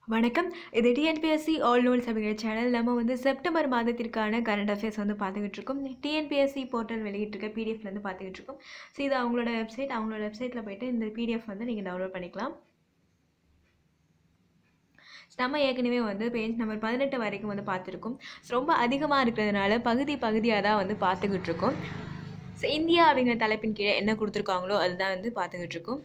வணக்கம் இது TNPSC all knows அப்படிங்கிற சேனல் நம்ம வந்து செப்டம்பர் மாதத்திற்கான கரண்ட் அஃபேர்ஸ் வந்து பார்த்துக்கிட்டு இருக்கோம் டிஎன்பிஎஸ்சி போர்ட்டல் வெளியிட்டிருக்க பிடிஎஃப்லேருந்து பார்த்துக்கிட்டு இருக்கோம் ஸோ இது அவங்களோட வெப்சைட் அவங்களோட வெப்சைட்டில் போயிட்டு இந்த பிடிஎஃப் வந்து நீங்கள் டவுன்லோட் பண்ணிக்கலாம் நம்ம ஏற்கனவே வந்து பேஜ் நம்பர் பதினெட்டு வரைக்கும் வந்து பார்த்துருக்கோம் ஸோ ரொம்ப அதிகமாக இருக்கிறதுனால பகுதி பகுதியாக தான் வந்து பார்த்துக்கிட்டு இருக்கோம் ஸோ இந்தியா அப்படிங்கிற தலைப்பின் கீழே என்ன கொடுத்துருக்காங்களோ அதுதான் வந்து பார்த்துக்கிட்டு இருக்கோம்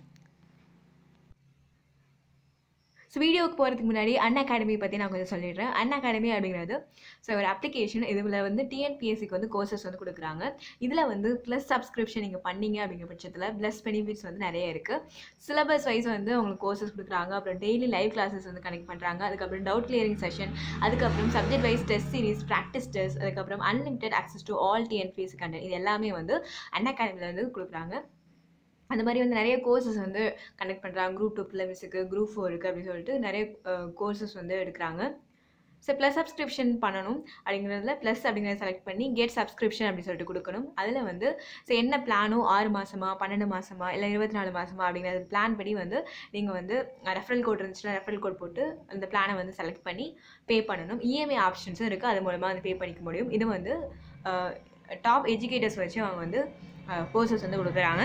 ஸோ வீடியோவுக்கு போகிறதுக்கு முன்னாடி அன் அகாடமி பற்றி நான் கொஞ்சம் சொல்லிடுறேன் அன் அகாடமி அப்படிங்கிறது ஸோ ஒரு அப்ளிகேஷன் இதில் வந்து டிஎன்பிஎஸ்சிக்கு வந்து கோர்சஸ் வந்து கொடுக்குறாங்க இதில் வந்து ப்ளஸ் சப்ஸ்கிரிப்ஷன் நீங்கள் பண்ணீங்க அப்படிங்கிற பட்சத்தில் ப்ளஸ் பெனிஃபிட்ஸ் வந்து நிறைய இருக்குது சிலபஸ் வைஸ் வந்து உங்களுக்கு கோர்சஸ் கொடுக்குறாங்க அப்புறம் டெய்லி லைவ் கிளாஸஸ் வந்து கனெக்ட் பண்ணுறாங்க அதுக்கப்புறம் டவுட் கிளியரிங் செஷன் அதுக்கப்புறம் subject wise test series practice test அதுக்கப்புறம் unlimited access to all TNPSC content இது எல்லாமே வந்து அன் அகாடமியில் வந்து கொடுக்குறாங்க அந்த மாதிரி வந்து நிறைய கோர்சஸ் வந்து கனெக்ட் பண்ணுறாங்க குரூப் டூ ப்ளஸுக்கு குரூப் ஃபோருக்கு அப்படின்னு சொல்லிட்டு நிறைய கோர்சஸ் வந்து எடுக்கிறாங்க ஸோ ப்ளஸ் சப்ஸ்கிரிப்ஷன் பண்ணணும் அப்படிங்கிறதுல ப்ளஸ் அப்படிங்கிறத செலக்ட் பண்ணி கெட் சப்ஸ்கிரிப்ஷன் அப்படின்னு சொல்லிட்டு கொடுக்கணும் அதில் வந்து ஸோ என்ன பிளானோ ஆறு மாதமா பன்னெண்டு மாதமா இல்லை இருபத்தி நாலு மாதமா அப்படிங்கிறது பிளான் படி வந்து நீங்கள் வந்து ரெஃபரல் கோட் இருந்துச்சுன்னா ரெஃபரல் கோட் போட்டு அந்த பிளானை வந்து செலக்ட் பண்ணி பே பண்ணணும் இஎம்ஐ ஆப்ஷன்ஸும் இருக்குது அது மூலமாக வந்து பே பண்ணிக்க முடியும் இது வந்து டாப் எஜுகேட்டர்ஸ் வச்சு அவங்க வந்து கோர்சஸ் வந்து கொடுக்குறாங்க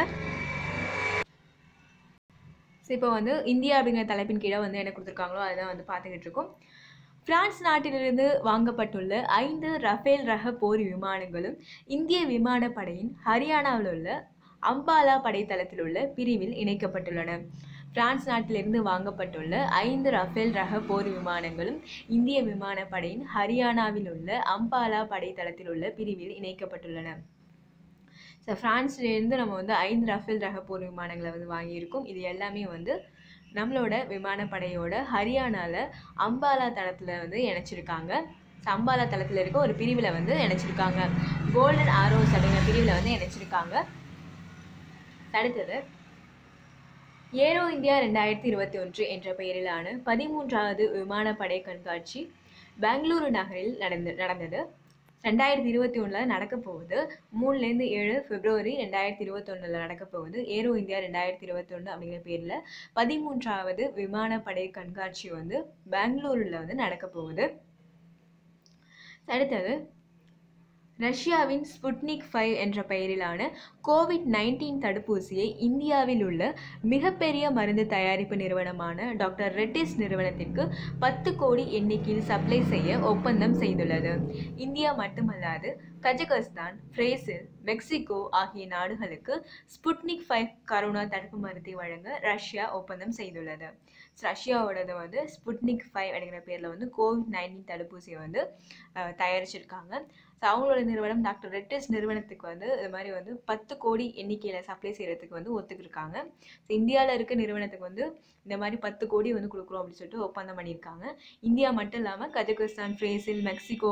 ஸோ இப்போ வந்து இந்தியா அப்படிங்கிற தலைப்பின் கீழே வந்து என்ன கொடுத்துருக்காங்களோ அதுதான் வந்து பார்த்துக்கிட்டு இருக்கோம் பிரான்ஸ் நாட்டிலிருந்து வாங்கப்பட்டுள்ள ஐந்து ரஃபேல் ரக போர் விமானங்களும் இந்திய விமானப்படையின் ஹரியானாவில் உள்ள அம்பாலா படைத்தளத்தில் உள்ள பிரிவில் இணைக்கப்பட்டுள்ளன பிரான்ஸ் நாட்டிலிருந்து வாங்கப்பட்டுள்ள ஐந்து ரஃபேல் ரக போர் விமானங்களும் இந்திய விமானப்படையின் ஹரியானாவில் உள்ள அம்பாலா படைத்தளத்தில் உள்ள பிரிவில் இணைக்கப்பட்டுள்ளன ஸோ ஃப்ரான்ஸ்லேருந்து நம்ம வந்து ஐந்து ரஃபேல் ரக போர் விமானங்களை வந்து வாங்கியிருக்கோம் இது எல்லாமே வந்து நம்மளோட விமானப்படையோட ஹரியானாவில் அம்பாலா தளத்தில் வந்து இணைச்சிருக்காங்க ஸோ அம்பாலா தளத்தில் இருக்க ஒரு பிரிவில் வந்து இணைச்சிருக்காங்க கோல்டன் ஆரோஸ் அப்படிங்கிற பிரிவில் வந்து இணைச்சிருக்காங்க அடுத்தது ஏரோ இந்தியா ரெண்டாயிரத்தி இருபத்தி ஒன்று என்ற பெயரிலான பதிமூன்றாவது விமானப்படை கண்காட்சி பெங்களூரு நகரில் நடந்து நடந்தது ரெண்டாயிரத்தி இருபத்தி ஒன்றில் நடக்க போகுது மூணுலேருந்து ஏழு பிப்ரவரி ரெண்டாயிரத்தி இருபத்தொன்னில் நடக்க போகுது ஏரோ இந்தியா ரெண்டாயிரத்தி இருபத்தொன்று அப்படிங்கிற பேரில் பதிமூன்றாவது விமானப்படை கண்காட்சி வந்து பெங்களூரில் வந்து நடக்க போகுது அடுத்தது ரஷ்யாவின் ஸ்புட்னிக் ஃபைவ் என்ற பெயரிலான கோவிட் நைன்டீன் தடுப்பூசியை இந்தியாவில் உள்ள மிகப்பெரிய மருந்து தயாரிப்பு நிறுவனமான டாக்டர் ரெட்டிஸ் நிறுவனத்திற்கு பத்து கோடி எண்ணிக்கையில் சப்ளை செய்ய ஒப்பந்தம் செய்துள்ளது இந்தியா மட்டுமல்லாது கஜகஸ்தான் பிரேசில் மெக்சிகோ ஆகிய நாடுகளுக்கு ஸ்புட்னிக் ஃபைவ் கரோனா தடுப்பு மருந்தை வழங்க ரஷ்யா ஒப்பந்தம் செய்துள்ளது ரஷ்யாவோடது வந்து ஸ்புட்னிக் ஃபைவ் அப்படிங்கிற பேரில் வந்து கோவிட் நைன்டீன் தடுப்பூசியை வந்து தயாரிச்சிருக்காங்க ஸோ அவங்களோட நிறுவனம் டாக்டர் ரெட்டிஸ் நிறுவனத்துக்கு வந்து இது மாதிரி வந்து பத்து கோடி எண்ணிக்கையில் சப்ளை செய்கிறதுக்கு வந்து ஒத்துக்கிருக்காங்க ஸோ இந்தியாவில் இருக்க நிறுவனத்துக்கு வந்து இந்த மாதிரி பத்து கோடி வந்து கொடுக்குறோம் அப்படின்னு சொல்லிட்டு ஒப்பந்தம் பண்ணியிருக்காங்க இந்தியா மட்டும் இல்லாமல் கஜகஸ்தான் பிரேசில் மெக்சிகோ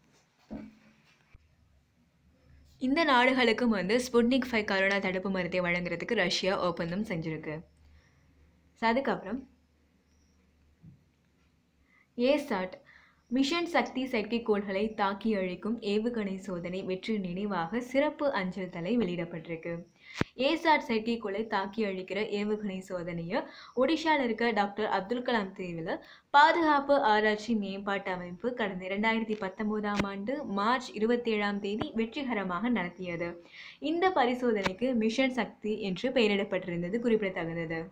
இந்த நாடுகளுக்கும் வந்து ஸ்புட்னிக் ஃபைவ் கரோனா தடுப்பு மருந்தை வழங்குறதுக்கு ரஷ்யா ஒப்பந்தம் செஞ்சுருக்கு ஸோ அதுக்கப்புறம் ஏசாட் மிஷன் சக்தி செயற்கைக்கோள்களை தாக்கி அழிக்கும் ஏவுகணை சோதனை வெற்றி நினைவாக சிறப்பு அஞ்சல் தலை வெளியிடப்பட்டிருக்கு ஏசாட் செயற்கைக்கோளை தாக்கி அழிக்கிற ஏவுகணை சோதனையை ஒடிஷாவில் இருக்க டாக்டர் அப்துல் கலாம் தீவில் பாதுகாப்பு ஆராய்ச்சி மேம்பாட்டு அமைப்பு கடந்த இரண்டாயிரத்தி பத்தொன்பதாம் ஆண்டு மார்ச் இருபத்தி ஏழாம் தேதி வெற்றிகரமாக நடத்தியது இந்த பரிசோதனைக்கு மிஷன் சக்தி என்று பெயரிடப்பட்டிருந்தது குறிப்பிடத்தகுந்தது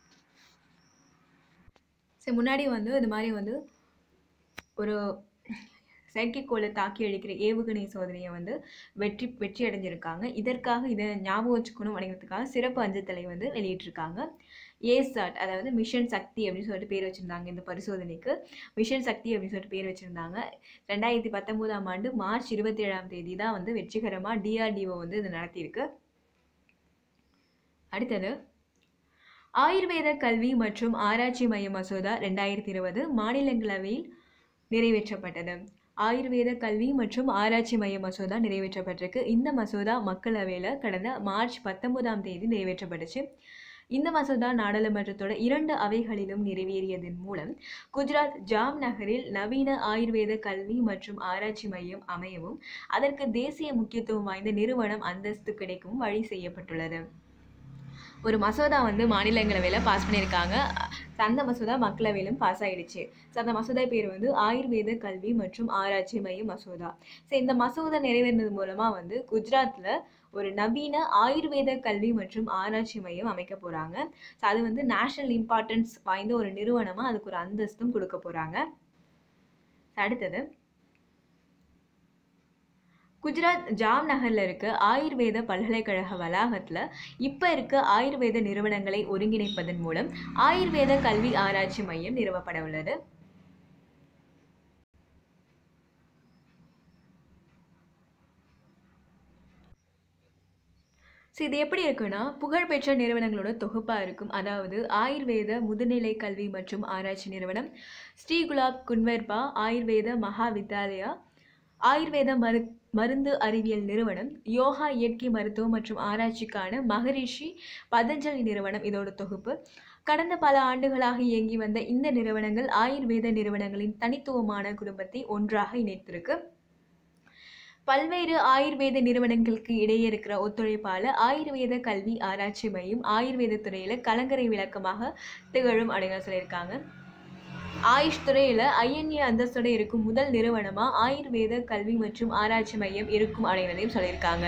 சரி முன்னாடி வந்து இது மாதிரி வந்து ஒரு செயற்கைக்கோளை தாக்கி அழிக்கிற ஏவுகணை சோதனையை வந்து வெற்றி வெற்றி அடைஞ்சிருக்காங்க இதற்காக இதை ஞாபகம் வச்சுக்கணும் அப்படிங்கிறதுக்காக சிறப்பு அஞ்சத்தலை வந்து வெளியிட்டிருக்காங்க ஏசாட் அதாவது மிஷன் சக்தி அப்படின்னு சொல்லிட்டு பேர் வச்சுருந்தாங்க இந்த பரிசோதனைக்கு மிஷன் சக்தி அப்படின்னு சொல்லிட்டு பேர் வச்சுருந்தாங்க ரெண்டாயிரத்தி பத்தொம்போதாம் ஆண்டு மார்ச் இருபத்தி ஏழாம் தேதி தான் வந்து வெற்றிகரமாக டிஆர்டிஓ வந்து இது நடத்தியிருக்கு அடுத்தது ஆயுர்வேத கல்வி மற்றும் ஆராய்ச்சி மைய மசோதா ரெண்டாயிரத்தி இருபது மாநிலங்களவையில் நிறைவேற்றப்பட்டது ஆயுர்வேத கல்வி மற்றும் ஆராய்ச்சி மைய மசோதா நிறைவேற்றப்பட்டிருக்கு இந்த மசோதா மக்களவையில் கடந்த மார்ச் பத்தொன்பதாம் தேதி நிறைவேற்றப்பட்டுச்சு இந்த மசோதா நாடாளுமன்றத்தோட இரண்டு அவைகளிலும் நிறைவேறியதன் மூலம் குஜராத் ஜாம் நகரில் நவீன ஆயுர்வேத கல்வி மற்றும் ஆராய்ச்சி மையம் அமையவும் அதற்கு தேசிய முக்கியத்துவம் வாய்ந்த நிறுவனம் அந்தஸ்து கிடைக்கவும் வழி செய்யப்பட்டுள்ளது ஒரு மசோதா வந்து மாநிலங்களவையில் பாஸ் பண்ணியிருக்காங்க ஸோ அந்த மசோதா மக்களவையிலும் பாஸ் ஆயிடுச்சு ஸோ அந்த மசோதா பேர் வந்து ஆயுர்வேத கல்வி மற்றும் ஆராய்ச்சி மைய மசோதா ஸோ இந்த மசோதா நிறைவேறினது மூலமாக வந்து குஜராத்தில் ஒரு நவீன ஆயுர்வேத கல்வி மற்றும் ஆராய்ச்சி மையம் அமைக்க போகிறாங்க ஸோ அது வந்து நேஷனல் இம்பார்ட்டன்ஸ் வாய்ந்த ஒரு நிறுவனமாக அதுக்கு ஒரு அந்தஸ்தும் கொடுக்க போகிறாங்க அடுத்தது குஜராத் ஜாம் நகர்ல இருக்க ஆயுர்வேத பல்கலைக்கழக வளாகத்துல இப்ப இருக்க ஆயுர்வேத நிறுவனங்களை ஒருங்கிணைப்பதன் மூலம் ஆயுர்வேத கல்வி ஆராய்ச்சி மையம் நிறுவப்பட உள்ளது ஸோ இது எப்படி இருக்குன்னா புகழ்பெற்ற நிறுவனங்களோட தொகுப்பாக இருக்கும் அதாவது ஆயுர்வேத முதுநிலை கல்வி மற்றும் ஆராய்ச்சி நிறுவனம் ஸ்ரீ குலாப் குன்வர்பா ஆயுர்வேத மகா வித்யாலயா ஆயுர்வேத மரு மருந்து அறிவியல் நிறுவனம் யோகா இயற்கை மருத்துவம் மற்றும் ஆராய்ச்சிக்கான மகரிஷி பதஞ்சலி நிறுவனம் இதோட தொகுப்பு கடந்த பல ஆண்டுகளாக இயங்கி வந்த இந்த நிறுவனங்கள் ஆயுர்வேத நிறுவனங்களின் தனித்துவமான குடும்பத்தை ஒன்றாக இணைத்திருக்கு பல்வேறு ஆயுர்வேத நிறுவனங்களுக்கு இடையே இருக்கிற ஒத்துழைப்பால ஆயுர்வேத கல்வி ஆராய்ச்சி மையம் ஆயுர்வேத துறையில கலங்கரை விளக்கமாக திகழும் அப்படின்னு சொல்லியிருக்காங்க ஆயுஷ் துறையில ஐஎன்ஏ அந்தஸ்தோட இருக்கும் முதல் நிறுவனமா ஆயுர்வேத கல்வி மற்றும் ஆராய்ச்சி மையம் இருக்கும் அப்படிங்கிறதையும் சொல்லியிருக்காங்க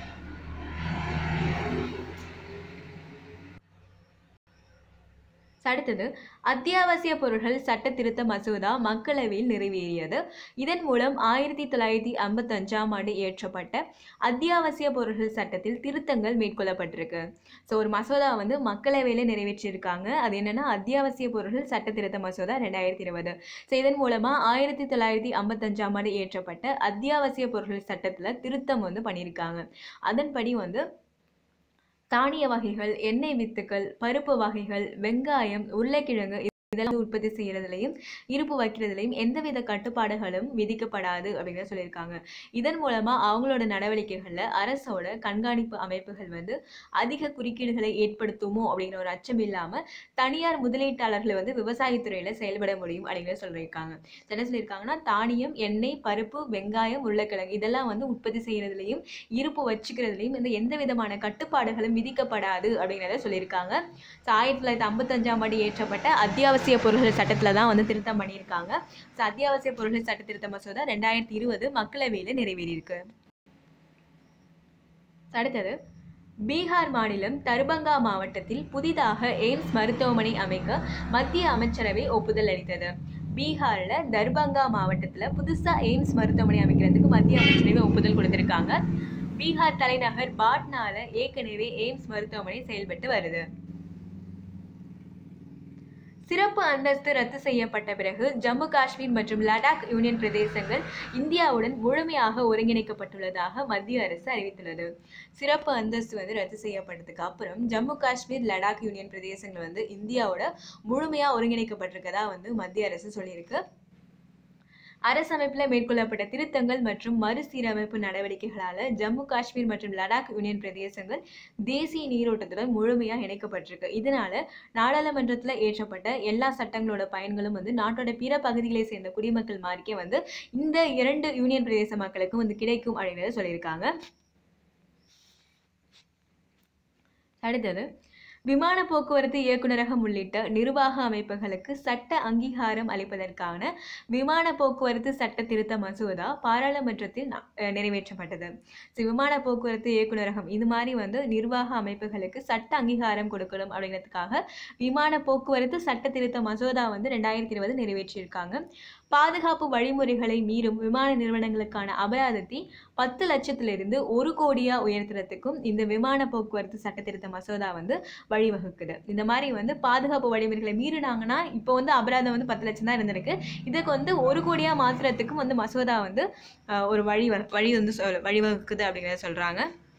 அடுத்தது அத்தியாவசிய பொருட்கள் சட்ட திருத்த மசோதா மக்களவையில் நிறைவேறியது இதன் மூலம் ஆயிரத்தி தொள்ளாயிரத்தி ஐம்பத்தஞ்சாம் ஆண்டு இயற்றப்பட்ட அத்தியாவசிய பொருட்கள் சட்டத்தில் திருத்தங்கள் மேற்கொள்ளப்பட்டிருக்கு ஸோ ஒரு மசோதா வந்து மக்களவையில் நிறைவேற்றியிருக்காங்க அது என்னன்னா அத்தியாவசிய பொருட்கள் சட்ட திருத்த மசோதா ரெண்டாயிரத்தி இருபது ஸோ இதன் மூலமாக ஆயிரத்தி தொள்ளாயிரத்தி ஐம்பத்தஞ்சாம் ஆண்டு இயற்றப்பட்ட அத்தியாவசிய பொருட்கள் சட்டத்தில் திருத்தம் வந்து பண்ணியிருக்காங்க அதன்படி வந்து தானிய வகைகள் எண்ணெய் வித்துக்கள் பருப்பு வகைகள் வெங்காயம் உருளைக்கிழங்கு இதெல்லாம் உற்பத்தி செய்யறதுலையும் இருப்பு வைக்கிறதுலையும் எந்தவித கட்டுப்பாடுகளும் விதிக்கப்படாது அப்படின்னு சொல்லியிருக்காங்க இதன் மூலமா அவங்களோட நடவடிக்கைகள்ல அரசோட கண்காணிப்பு அமைப்புகள் வந்து அதிக குறுக்கீடுகளை ஏற்படுத்துமோ அப்படிங்கிற ஒரு அச்சம் இல்லாம தனியார் முதலீட்டாளர்கள் வந்து விவசாயத்துறையில செயல்பட முடியும் அப்படிங்கிற சொல்லியிருக்காங்க என்ன சொல்லியிருக்காங்கன்னா தானியம் எண்ணெய் பருப்பு வெங்காயம் உருளைக்கிழங்கு இதெல்லாம் வந்து உற்பத்தி செய்யறதுலையும் இருப்பு வச்சுக்கிறதுலையும் இந்த எந்த விதமான கட்டுப்பாடுகளும் விதிக்கப்படாது அப்படிங்கிறத சொல்லியிருக்காங்க ஸோ ஆயிரத்தி தொள்ளாயிரத்தி ஐம்பத்தஞ்சாம் ஆண்டு ஏற்றப்பட்ட அத்தியாவசிய பொருட்கள் சட்டத்தில் தான் வந்து திருத்தம் பண்ணியிருக்காங்க ஸோ அத்தியாவசிய பொருட்கள் சட்ட திருத்த மசோதா ரெண்டாயிரத்தி இருபது மக்களவையில் நிறைவேறியிருக்கு அடுத்தது பீகார் மாநிலம் தர்பங்கா மாவட்டத்தில் புதிதாக எய்ம்ஸ் மருத்துவமனை அமைக்க மத்திய அமைச்சரவை ஒப்புதல் அளித்தது பீகார்ல தர்பங்கா மாவட்டத்துல புதுசா எய்ம்ஸ் மருத்துவமனை அமைக்கிறதுக்கு மத்திய அமைச்சரவை ஒப்புதல் கொடுத்திருக்காங்க பீகார் தலைநகர் பாட்னால ஏற்கனவே எய்ம்ஸ் மருத்துவமனை செயல்பட்டு வருது சிறப்பு அந்தஸ்து ரத்து செய்யப்பட்ட பிறகு ஜம்மு காஷ்மீர் மற்றும் லடாக் யூனியன் பிரதேசங்கள் இந்தியாவுடன் முழுமையாக ஒருங்கிணைக்கப்பட்டுள்ளதாக மத்திய அரசு அறிவித்துள்ளது சிறப்பு அந்தஸ்து வந்து ரத்து செய்யப்பட்டதுக்கு அப்புறம் ஜம்மு காஷ்மீர் லடாக் யூனியன் பிரதேசங்கள் வந்து இந்தியாவோட முழுமையா ஒருங்கிணைக்கப்பட்டிருக்கதா வந்து மத்திய அரசு சொல்லியிருக்கு அரசமைப்பில் மேற்கொள்ளப்பட்ட திருத்தங்கள் மற்றும் மறுசீரமைப்பு நடவடிக்கைகளால ஜம்மு காஷ்மீர் மற்றும் லடாக் யூனியன் பிரதேசங்கள் தேசிய நீரோட்டத்துடன் முழுமையாக இணைக்கப்பட்டிருக்கு இதனால நாடாளுமன்றத்தில் ஏற்றப்பட்ட எல்லா சட்டங்களோட பயன்களும் வந்து நாட்டோட பிற பகுதிகளை சேர்ந்த குடிமக்கள் மாதிரிக்கே வந்து இந்த இரண்டு யூனியன் பிரதேச மக்களுக்கும் வந்து கிடைக்கும் அப்படிங்கிறத சொல்லியிருக்காங்க அடுத்தது விமான போக்குவரத்து இயக்குநரகம் உள்ளிட்ட நிர்வாக அமைப்புகளுக்கு சட்ட அங்கீகாரம் அளிப்பதற்கான விமான போக்குவரத்து சட்ட திருத்த மசோதா பாராளுமன்றத்தில் ந- அஹ் நிறைவேற்றப்பட்டது ஸோ விமான போக்குவரத்து இயக்குநரகம் இது மாதிரி வந்து நிர்வாக அமைப்புகளுக்கு சட்ட அங்கீகாரம் கொடுக்கணும் அப்படிங்கிறதுக்காக விமான போக்குவரத்து சட்ட திருத்த மசோதா வந்து ரெண்டாயிரத்தி இருபது நிறைவேற்றியிருக்காங்க பாதுகாப்பு வழிமுறைகளை மீறும் விமான நிறுவனங்களுக்கான அபராதத்தை பத்து லட்சத்திலிருந்து ஒரு கோடியா உயர்த்துறதுக்கும் இந்த விமான போக்குவரத்து சட்ட திருத்த மசோதா வந்து வழிவகுக்குது இந்த மாதிரி வந்து பாதுகாப்பு வழிமுறைகளை மீறினாங்கன்னா இப்போ வந்து அபராதம் வந்து பத்து லட்சம் தான் இருந்திருக்கு இதுக்கு வந்து ஒரு கோடியா மாத்துறதுக்கும் வந்து மசோதா வந்து ஆஹ், ஒரு வழி வ- வழி வந்து சொல் வழிவகுக்குது அப்படிங்கிறத சொல்றாங்க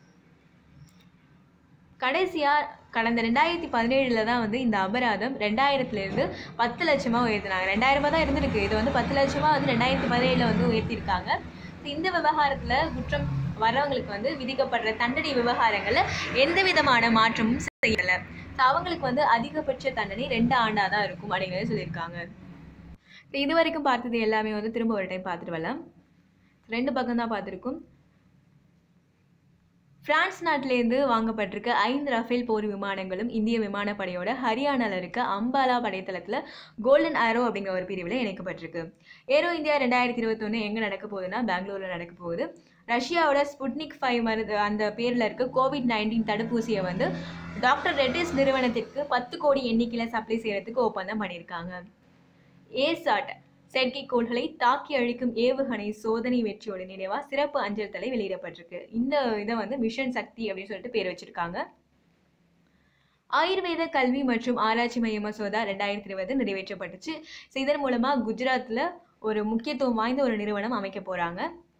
கடைசியா கடந்த ரெண்டாயிரத்தி பதினேழுல தான் வந்து இந்த அபராதம் ரெண்டாயிரத்துல இருந்து பத்து லட்சமா உயர்த்தினாங்க ரெண்டாயிரமா தான் இருந்திருக்கு இது வந்து பத்து லட்சமா வந்து ரெண்டாயிரத்தி பதினேழுல வந்து உயர்த்தியிருக்காங்க So, இந்த விவகாரத்துல குற்றம் வரவங்களுக்கு வந்து விதிக்கப்படுற தண்டனை விவகாரங்கள்ல எந்த விதமான மாற்றமும் செய்யல So, அவங்களுக்கு வந்து அதிகபட்ச தண்டனை ரெண்டு ஆண்டா தான் இருக்கும் அப்படிங்கிறத சொல்லியிருக்காங்க So, இது வரைக்கும் பார்த்தது எல்லாமே வந்து திரும்ப ஒரு டைம் பார்த்துட்டு வரலாம் ரெண்டு பக்கம் தான் பார்த்துருக்கோம் பிரான்ஸ் நாட்டிலேருந்து வாங்கப்பட்டிருக்க ஐந்து ரஃபேல் போர் விமானங்களும் இந்திய விமானப்படையோட ஹரியானாவில் இருக்க அம்பாலா படைத்தளத்தில் கோல்டன் ஆரோ அப்படிங்கிற ஒரு பிரிவில் இணைக்கப்பட்டிருக்கு ஏரோ இந்தியா ரெண்டாயிரத்தி இருபத்தொன்று எங்கே நடக்க போகுதுன்னா பெங்களூரில் நடக்க போகுது ரஷ்யாவோட ஸ்புட்னிக் ஃபைவ் மருந்து அந்த பேரில் இருக்க கோவிட் நைன்டீன் தடுப்பூசியை வந்து டாக்டர் ரெட்டிஸ் நிறுவனத்திற்கு பத்து கோடி எண்ணிக்கையில் சப்ளை செய்யறதுக்கு ஒப்பந்தம் பண்ணியிருக்காங்க ஏசாட் செயற்கைக்கோள்களை தாக்கி அழிக்கும் ஏவுகணை சோதனை வெற்றியோட நினைவா சிறப்பு அஞ்சல் தலை வெளியிடப்பட்டிருக்கு இந்த இதை வந்து மிஷன் சக்தி அப்படின்னு சொல்லிட்டு பேர் வச்சிருக்காங்க ஆயுர்வேத கல்வி மற்றும் ஆராய்ச்சி மைய மசோதா ரெண்டாயிரத்தி இருபது நிறைவேற்றப்பட்டுச்சு ஸோ இதன் மூலமா குஜராத்தில் ஒரு முக்கியத்துவம் வாய்ந்த ஒரு நிறுவனம் அமைக்க போறாங்க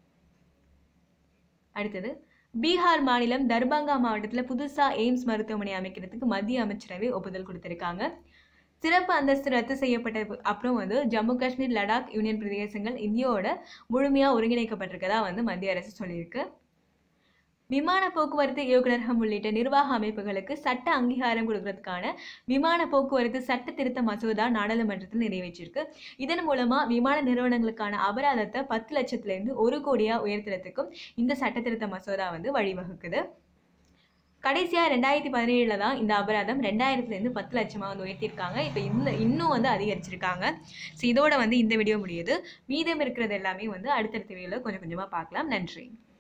அடுத்தது பீகார் மாநிலம் தர்பங்கா மாவட்டத்தில் புதுசாக எய்ம்ஸ் மருத்துவமனை அமைக்கிறதுக்கு மத்திய அமைச்சரவை ஒப்புதல் கொடுத்திருக்காங்க சிறப்பு அந்தஸ்து ரத்து செய்யப்பட்ட அப்புறம் வந்து ஜம்மு காஷ்மீர் லடாக் யூனியன் பிரதேசங்கள் இந்தியாவோட முழுமையாக ஒருங்கிணைக்கப்பட்டிருக்கதா வந்து மத்திய அரசு சொல்லியிருக்கு விமான போக்குவரத்து இயக்குநரகம் உள்ளிட்ட நிர்வாக அமைப்புகளுக்கு சட்ட அங்கீகாரம் கொடுக்கறதுக்கான விமான போக்குவரத்து சட்ட திருத்த மசோதா நாடாளுமன்றத்தில் நிறைவேற்றிருக்கு இதன் மூலமா விமான நிறுவனங்களுக்கான அபராதத்தை பத்து லட்சத்துல இருந்து ஒரு கோடியா உயர்த்துறதுக்கும் இந்த சட்ட திருத்த மசோதா வந்து வழிவகுக்குது கடைசியா ரெண்டாயிரத்தி பதினேழுல தான் இந்த அபராதம் ரெண்டாயிரத்துல இருந்து பத்து லட்சமா வந்து உயர்த்திருக்காங்க இப்போ இந்த இன்னும் வந்து அதிகரிச்சிருக்காங்க ஸோ இதோட வந்து இந்த வீடியோ முடியுது மீதம் இருக்கிறது எல்லாமே வந்து அடுத்தடுத்த வீடியோவில் கொஞ்சம் கொஞ்சமா பார்க்கலாம் நன்றி